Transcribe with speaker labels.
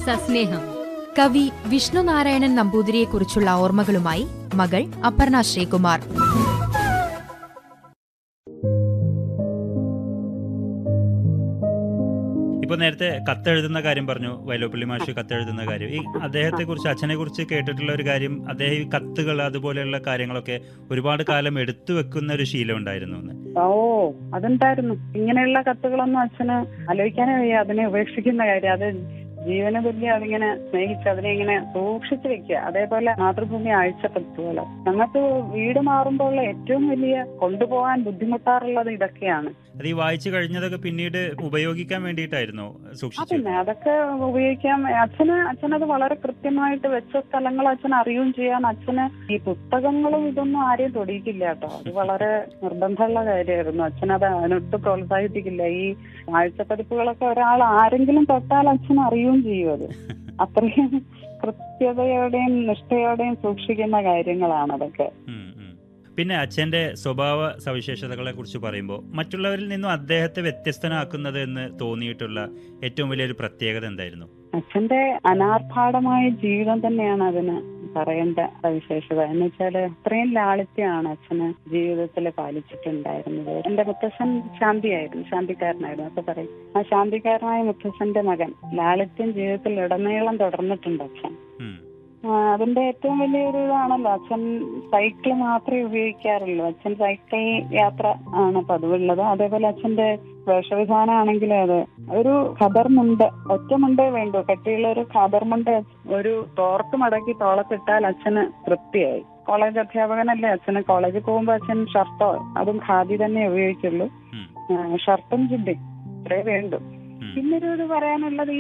Speaker 1: സസ്നേഹം
Speaker 2: കവി വിഷ്ണുനാരായണൻ നമ്പൂതിരിയെക്കുറിച്ചുള്ള ഓർമ്മകളുമായി മകൾ അപർണ ശ്രീകുമാർ
Speaker 3: ഇപ്പൊ നേരത്തെ കത്തെഴുതുന്ന കാര്യം പറഞ്ഞു വൈലോപ്പള്ളി മാഷ് കത്തെഴുതുന്ന കാര്യം ഈ അദ്ദേഹത്തെ കുറിച്ച് അച്ഛനെ കുറിച്ച് കേട്ടിട്ടുള്ള ഒരു കാര്യം അദ്ദേഹം ഈ കത്തുകൾ അതുപോലെയുള്ള കാര്യങ്ങളൊക്കെ ഒരുപാട് കാലം എടുത്തു വെക്കുന്ന ഒരു ശീലം ഉണ്ടായിരുന്നു എന്ന്
Speaker 4: ഓ അതുണ്ടായിരുന്നു ഇങ്ങനെയുള്ള കത്തുകളൊന്നും അച്ഛന് ആലോചിക്കാനേ വയ്യ അതിനെ ഉപേക്ഷിക്കുന്ന കാര്യം അത് ജീവന തുല്യം അതിങ്ങനെ സ്നേഹിച്ച് അതിനെ ഇങ്ങനെ സൂക്ഷിച്ചു വെക്കുക അതേപോലെ മാതൃഭൂമി ആഴ്ചപ്പത്ത് പോലെ ഞങ്ങൾക്ക് വീട് മാറുമ്പോൾ ഏറ്റവും വലിയ കൊണ്ടുപോകാൻ ബുദ്ധിമുട്ടാറുള്ളത് ഇതൊക്കെയാണ്
Speaker 3: അത് ഈ വായിച്ചു കഴിഞ്ഞതൊക്കെ പിന്നീട് ഉപയോഗിക്കാൻ വേണ്ടിയിട്ടായിരുന്നോ
Speaker 4: ആ
Speaker 3: സൂക്ഷിച്ചു
Speaker 4: പിന്നെ അതൊക്കെ ഉപയോഗിക്കാം അച്ഛന് അച്ഛനത് വളരെ കൃത്യമായിട്ട് വെച്ച സ്ഥലങ്ങൾ അച്ഛൻ അറിയുകയും ചെയ്യാൻ അച്ഛന് ഈ പുസ്തകങ്ങളും ഇതൊന്നും ആരെയും തൊടിയിക്കില്ല കേട്ടോ അത് വളരെ നിർബന്ധമുള്ള കാര്യമായിരുന്നു അച്ഛൻ അത് അതിനൊട്ട് പ്രോത്സാഹിപ്പിക്കില്ല ഈ ആഴ്ചപ്പതിപ്പുകളൊക്കെ ഒരാൾ ആരെങ്കിലും തൊട്ടാൽ അച്ഛൻ അറിയുകയും ചെയ്യും അത് അത്രയും കൃത്യതയോടെയും നിഷ്ഠയോടെയും സൂക്ഷിക്കുന്ന കാര്യങ്ങളാണ് അതൊക്കെ
Speaker 3: ഉം, ഉം. പിന്നെ അച്ഛന്റെ സ്വഭാവ സവിശേഷതകളെ കുറിച്ച് പറയുമ്പോൾ മറ്റുള്ളവരിൽ നിന്നും അദ്ദേഹത്തെ വ്യത്യസ്തനാക്കുന്നത് എന്ന് തോന്നിയിട്ടുള്ള ഏറ്റവും വലിയൊരു പ്രത്യേകത എന്തായിരുന്നു
Speaker 4: അച്ഛന്റെ അനാർഭാടമായ ജീവിതം തന്നെയാണ് അതിന് പറയേണ്ട സവിശേഷത എന്ന് വെച്ചാല് അത്രയും ലാളിത്യമാണ് അച്ഛന് ജീവിതത്തിൽ പാലിച്ചിട്ടുണ്ടായിരുന്നത് എന്റെ മുത്തശ്ശൻ ശാന്തിയായിരുന്നു ശാന്തിക്കാരനായിരുന്നു അപ്പൊ പറയും ആ ശാന്തിക്കാരനായ മുത്തശ്ശന്റെ മകൻ ലാളിത്യം ജീവിതത്തിൽ ഉടനീളം തുടർന്നിട്ടുണ്ട് അച്ഛൻ
Speaker 3: ഉം.
Speaker 4: ആ, അതിന്റെ ഏറ്റവും വലിയൊരു ഇതാണല്ലോ അച്ഛൻ സൈക്കിൾ മാത്രമേ ഉപയോഗിക്കാറുള്ളൂ അച്ഛൻ സൈക്കിൾ യാത്ര ആണ് പതിവുള്ളത് അതേപോലെ അച്ഛന്റെ വേഷവിധാനമാണെങ്കിലും അതെ ഒരു ഖദർമുണ്ട് ഒറ്റ മുണ്ടേ വേണ്ടു കട്ടിയുള്ള ഒരു ഖദർമുണ്ട് ഒരു തോർത്ത് മടക്കി തോളത്തിട്ടാൽ അച്ഛന് തൃപ്തിയായി കോളേജ് അധ്യാപകനല്ലേ അച്ഛന് കോളേജിൽ പോകുമ്പോ അച്ഛൻ ഷർട്ടോ അതും ഖാദി തന്നെ ഉപയോഗിക്കുള്ളൂ
Speaker 3: ഉം.
Speaker 4: ആ, ഷർട്ടും ജിദ്ദി ഇത്രേ വേണ്ടു
Speaker 3: ഉം.
Speaker 4: പിന്നൊരു ഇത് പറയാനുള്ളത് ഈ